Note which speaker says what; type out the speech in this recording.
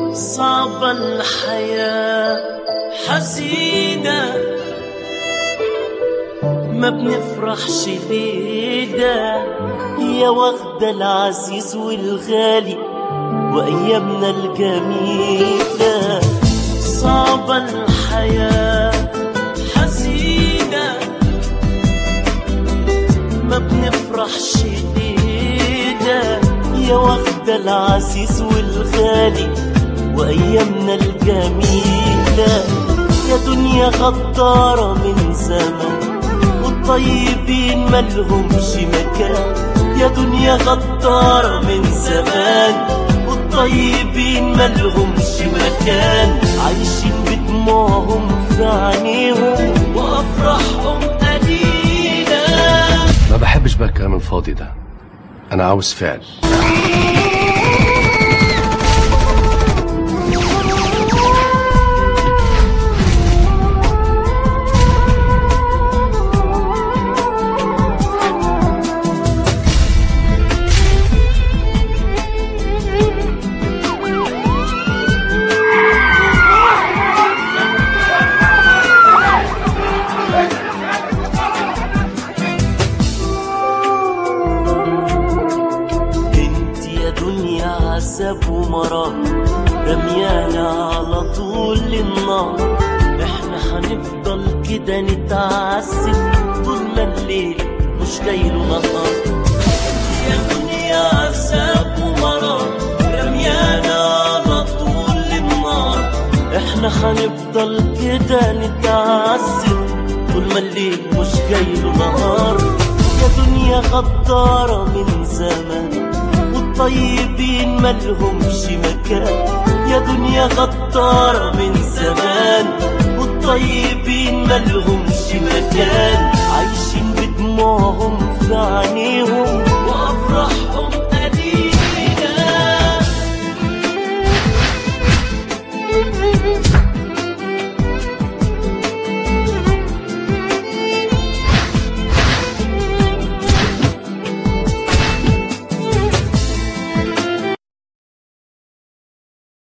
Speaker 1: صعبة الحياة حزينة ما بنفرحش ليلة يا واخدة العزيز والغالي وأيامنا الجميلة صعبة الحياة حزينة ما بنفرحش ليلة يا واخدة العزيز والغالي وأيامنا الجميلة يا دنيا غدارة من زمن والطيبين ملهمش مكان يا دنيا غدارة من زمان والطيبين ملهمش مكان عايشين بدموعهم في عينيهم وأفراحهم قليلة
Speaker 2: ما بحبش بقى الكلام الفاضي ده انا عاوز فعل
Speaker 1: انت يا دنيا عذاب ومرار رميانا على طول النار احنا هنفضل كده نتعذب طول ما الليل مش جاي له نهار يا دنيا عذاب ومرار رميانا على طول النار احنا هنفضل كده نتعذب طول ما الليل مش جاي له نهار يا دنيا غدارة من زمان والطيبين ملهمش مكان يا دنيا غدارة من زمان والطيبين ملهمش مكان